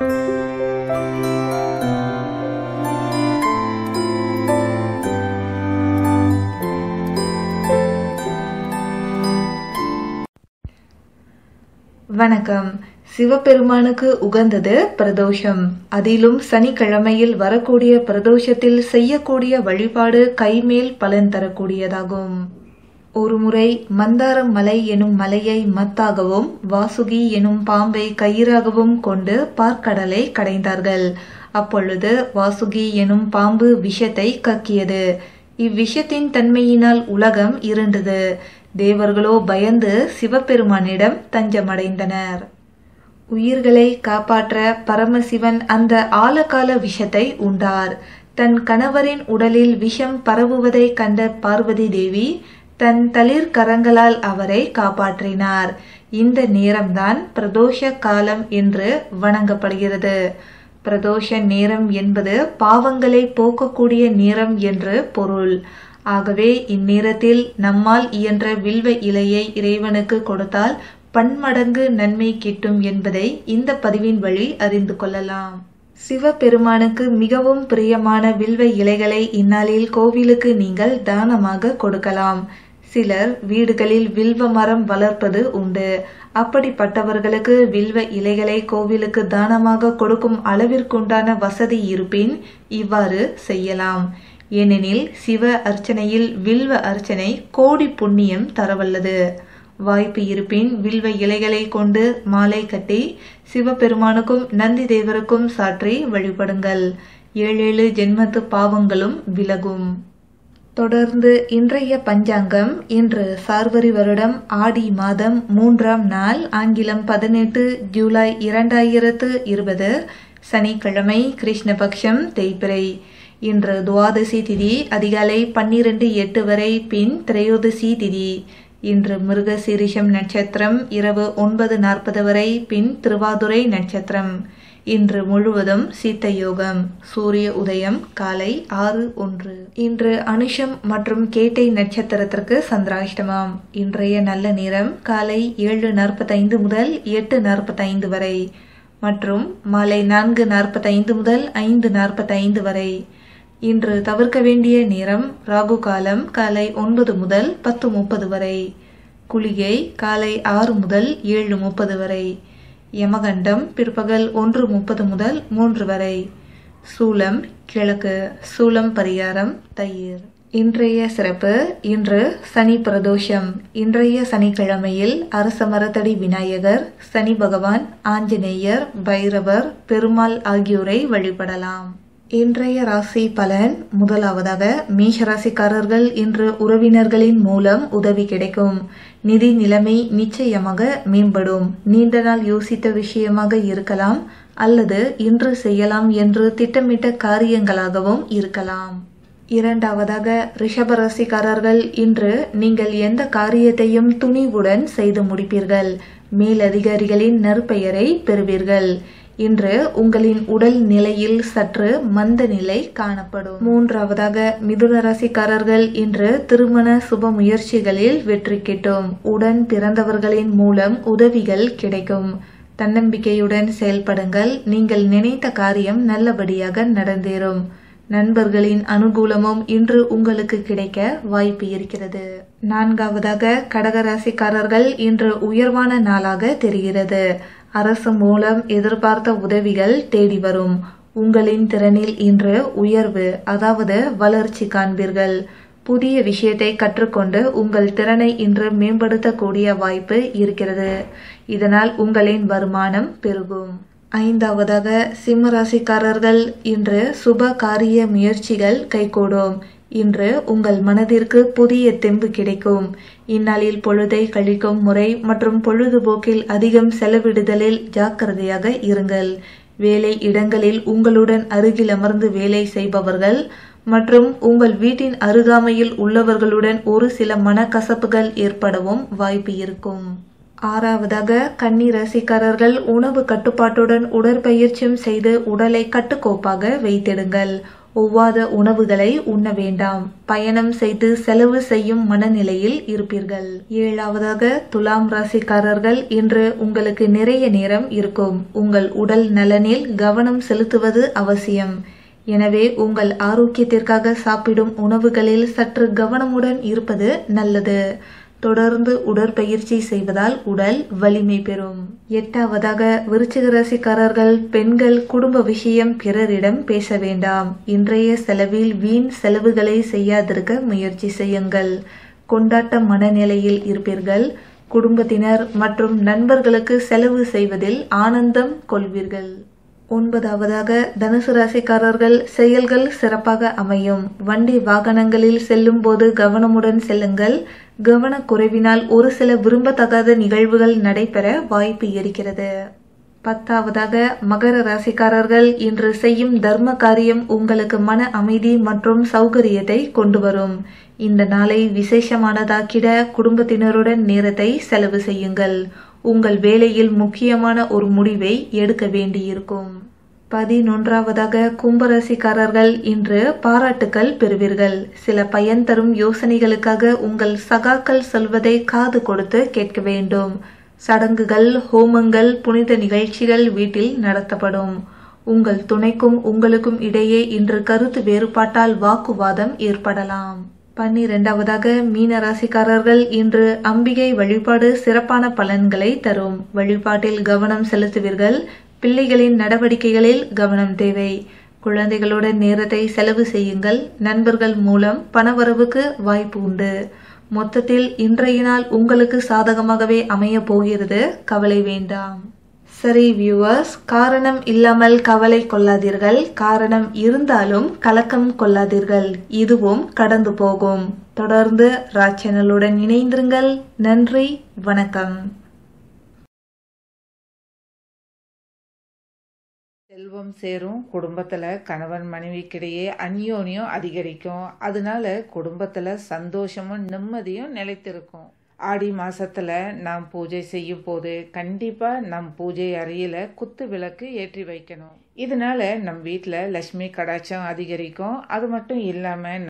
வணக்கம் சிவபெருமானுக்கு உகந்தது பிரதோஷம் அதிலும் சனிக்கிழமையில் வரக்கூடிய பிரதோஷத்தில் செய்யக்கூடிய வழிபாடு கைமேல் பலன் தரக்கூடியதாகும் ஒருமுறை மந்தாரம் மலை எனும் மலையை மத்தாகவும் வாசுகி எனும் பாம்பை கயிறாகவும் கொண்டு பார்க்கடலை கடைந்தார்கள் அப்பொழுது வாசுகி எனும் பாம்பு விஷத்தை கக்கியது இவ்விஷத்தின் தன்மையினால் உலகம் இருண்டது தேவர்களோ பயந்து சிவபெருமானிடம் தஞ்சமடைந்தனர் உயிர்களை காப்பாற்ற பரமசிவன் அந்த ஆழகால விஷத்தை உண்டார் தன் கணவரின் உடலில் விஷம் பரவுவதை கண்ட பார்வதி தேவி தன் தளிர் கரங்களால் அவரை காப்பாற்றினார் இந்த நேரம்தான் பிரதோஷ காலம் என்று வணங்கப்படுகிறது பிரதோஷ நேரம் என்பது பாவங்களை போக்கக்கூடிய நேரம் என்று பொருள் ஆகவே இந்நேரத்தில் நம்மால் இயன்ற வில்வ இலையை இறைவனுக்கு கொடுத்தால் பன்மடங்கு நன்மை கிட்டும் என்பதை இந்த பதிவின் வழி அறிந்து கொள்ளலாம் சிவபெருமானுக்கு மிகவும் பிரியமான வில்வ இலைகளை இந்நாளில் கோவிலுக்கு நீங்கள் தானமாக கொடுக்கலாம் சிலர் வீடுகளில் வில்வ மரம் வளர்ப்பது உண்டு அப்படிப்பட்டவர்களுக்கு வில்வ இலைகளை கோவிலுக்கு தானமாக கொடுக்கும் அளவிற்குண்டான வசதி இருப்பின் இவ்வாறு செய்யலாம் ஏனெனில் சிவ அர்ச்சனையில் வில்வ அர்ச்சனை கோடி புண்ணியம் தரவல்லது வாய்ப்பு இருப்பின் வில்வ இலைகளை கொண்டு மாலை கட்டி சிவபெருமானுக்கும் நந்தி தேவருக்கும் சாற்றி வழிபடுங்கள் ஏழேழு ஜென்மத்து பாவங்களும் விலகும் தொடர்ந்து இன்றைய பஞ்சாங்கம் இன்று சார்வரி வருடம் ஆடி மாதம் மூன்றாம் நாள் ஆங்கிலம் பதினெட்டு ஜூலை இரண்டாயிரத்து இருபது சனிக்கிழமை கிருஷ்ணபக்ஷம் தேய்பிரை இன்று துவாதசி திதி அதிகாலை பன்னிரண்டு எட்டு வரை பின் திரையோதசி திதி இன்று மிருகசீரிஷம் நட்சத்திரம் இரவு ஒன்பது நாற்பது வரை பின் திருவாதுரை நட்சத்திரம் இன்று முழுவதும் சீத்த யோகம் சூரிய உதயம் காலை ஆறு ஒன்று இன்று அனுஷம் மற்றும் கேட்டை நட்சத்திரத்திற்கு சந்திராஷ்டமம் இன்றைய நல்ல நேரம் காலை ஏழு நாற்பத்தைந்து முதல் எட்டு நாற்பத்தைந்து வரை மற்றும் மாலை நான்கு நாற்பத்தைந்து முதல் ஐந்து நாற்பத்தைந்து வரை இன்று தவிர்க்க வேண்டிய நேரம் ராகு காலம் காலை ஒன்பது முதல் பத்து முப்பது வரை குளிகை காலை ஆறு முதல் ஏழு முப்பது வரை யமகண்டம் பிற்பகல் ஒன்று முப்பது முதல் மூன்று வரை சூலம் கிழக்கு சூலம் பரிகாரம் தயிர் இன்றைய சிறப்பு இன்று சனி பிரதோஷம் இன்றைய சனிக்கிழமையில் அரச மரத்தடி விநாயகர் சனி பகவான் ஆஞ்சநேயர் பைரவர் பெருமாள் ஆகியோரை வழிபடலாம் இன்றைய ராசி பலன் முதலாவதாக மேஷராசிக்காரர்கள் இன்று உறவினர்களின் மூலம் உதவி கிடைக்கும் நிதி நிலைமை நிச்சயமாக மேம்படும் நீண்ட நாள் யோசித்த விஷயமாக இருக்கலாம் அல்லது இன்று செய்யலாம் என்று திட்டமிட்ட காரியங்களாகவும் இருக்கலாம் இரண்டாவதாக ரிஷபராசிக்காரர்கள் இன்று நீங்கள் எந்த காரியத்தையும் துணிவுடன் செய்து முடிப்பீர்கள் மேலதிகாரிகளின் நற்பெயரை பெறுவீர்கள் இன்று உங்களின் உடல் நிலையில் சற்று மந்த நிலை காணப்படும் மூன்றாவதாக மிதுன ராசிக்காரர்கள் இன்று திருமண சுப முயற்சிகளில் வெற்றி கிட்டும் உடன் பிறந்தவர்களின் மூலம் உதவிகள் கிடைக்கும் தன்னம்பிக்கையுடன் செயல்படுங்கள் நீங்கள் நினைத்த காரியம் நல்லபடியாக நடந்தேறும் நண்பர்களின் அனுகூலமும் இன்று உங்களுக்கு கிடைக்க வாய்ப்பு இருக்கிறது நான்காவதாக கடகராசிக்காரர்கள் இன்று உயர்வான நாளாக தெரிகிறது அரசு மூலம் எதிர்பார்த்த உதவிகள் தேடி வரும் உங்களின் திறனில் இன்று உயர்வு அதாவது வளர்ச்சி காண்பீர்கள் புதிய விஷயத்தை கற்றுக்கொண்டு உங்கள் திறனை இன்று மேம்படுத்தக்கூடிய வாய்ப்பு இருக்கிறது இதனால் உங்களின் வருமானம் பெருகும் ஐந்தாவதாக சிம்மராசிக்காரர்கள் இன்று சுப காரிய முயற்சிகள் கைகூடும் இன்று உங்கள் மனதிற்கு புதிய தெம்பு கிடைக்கும் இந்நாளில் பொழுதை கழிக்கும் முறை மற்றும் பொழுதுபோக்கில் அதிகம் செலவிடுதலில் ஜாக்கிரதையாக இருங்கள் வேலை இடங்களில் உங்களுடன் அருகில் அமர்ந்து வேலை செய்பவர்கள் மற்றும் உங்கள் வீட்டின் அருகாமையில் உள்ளவர்களுடன் ஒரு சில மனக்கசப்புகள் ஏற்படவும் வாய்ப்பு இருக்கும் ஆறாவதாக கன்னி ராசிக்காரர்கள் உணவு கட்டுப்பாட்டுடன் உடற்பயிற்சியும் செய்து உடலை கட்டுக்கோப்பாக வைத்திடுங்கள் ஒவ்வாத உணவுகளை உண்ண வேண்டாம் பயணம் செய்து செலவு செய்யும் மனநிலையில் இருப்பீர்கள் ஏழாவதாக துலாம் ராசிக்காரர்கள் இன்று உங்களுக்கு நிறைய நேரம் இருக்கும் உங்கள் உடல் நலனில் கவனம் செலுத்துவது அவசியம் எனவே உங்கள் ஆரோக்கியத்திற்காக சாப்பிடும் உணவுகளில் சற்று கவனமுடன் இருப்பது நல்லது தொடர்ந்து உடற்பயிற்சி செய்வதால் உடல் வலிமை பெறும் எட்டாவதாக விருச்சிக ராசிக்காரர்கள் பெண்கள் குடும்ப விஷயம் பிறரிடம் பேச வேண்டாம் இன்றைய செலவில் வீண் செலவுகளை செய்யாதிருக்க முயற்சி செய்யுங்கள் கொண்டாட்ட மனநிலையில் இருப்பீர்கள் குடும்பத்தினர் மற்றும் நண்பர்களுக்கு செலவு செய்வதில் ஆனந்தம் கொள்வீர்கள் ஒன்பதாவதாக தனுசு ராசிக்காரர்கள் செயல்கள் சிறப்பாக அமையும் வண்டி வாகனங்களில் செல்லும் போது கவனமுடன் செல்லுங்கள் கவனக்குறைவினால் ஒரு சில விரும்பத்தகாத நிகழ்வுகள் நடைபெற வாய்ப்பு இருக்கிறது பத்தாவதாக மகர ராசிக்காரர்கள் இன்று செய்யும் தர்ம காரியம் உங்களுக்கு மன அமைதி மற்றும் சௌகரியத்தை கொண்டு வரும் இந்த நாளை விசேஷமானதாக்கிட குடும்பத்தினருடன் நேரத்தை செலவு செய்யுங்கள் உங்கள் வேலையில் முக்கியமான ஒரு முடிவை எடுக்க வேண்டியிருக்கும் பதினொன்றாவதாக கும்பராசிக்காரர்கள் இன்று பாராட்டுக்கள் பெறுவீர்கள் சில பயன் தரும் யோசனைகளுக்காக உங்கள் சகாக்கள் சொல்வதை காது கொடுத்து கேட்க வேண்டும் சடங்குகள் ஹோமங்கள் புனித நிகழ்ச்சிகள் வீட்டில் நடத்தப்படும் உங்கள் துணைக்கும் உங்களுக்கும் இடையே இன்று கருத்து வேறுபாட்டால் வாக்குவாதம் ஏற்படலாம் பன்னிரெண்டாவதாக மீன ராசிக்காரர்கள் இன்று அம்பிகை வழிபாடு சிறப்பான பலன்களை தரும் வழிபாட்டில் கவனம் செலுத்துவீர்கள் பிள்ளைகளின் நடவடிக்கைகளில் கவனம் தேவை குழந்தைகளுடன் நேரத்தை செலவு செய்யுங்கள் நண்பர்கள் மூலம் பணவரவுக்கு வாய்ப்பு உண்டு மொத்தத்தில் இன்றைய நாள் உங்களுக்கு சாதகமாகவே அமைய போகிறது கவலை வேண்டாம் சரி வியூவர்ஸ் காரணம் இல்லாமல் கவலை கொள்ளாதீர்கள் காரணம் இருந்தாலும் கலக்கம் கொள்ளாதீர்கள் இதுவும் கடந்து போகும் தொடர்ந்து ராச்சனலுடன் இணைந்திருங்கள் நன்றி வணக்கம் செல்வம் சேரும் குடும்பத்துல கணவன் மனைவிக்கிடையே அந்யோன்யம் அதிகரிக்கும் அதனால குடும்பத்துல சந்தோஷமும் நிம்மதியும் நிலைத்திருக்கும் ஆடி மாசத்துல நாம் பூஜை செய்யும் போது கண்டிப்பா நம் பூஜை அறையில குத்து விளக்கு ஏற்றி வைக்கணும் இதனால நம் வீட்ல லட்சுமி கடாட்சம் அதிகரிக்கும் அது மட்டும் இல்லாம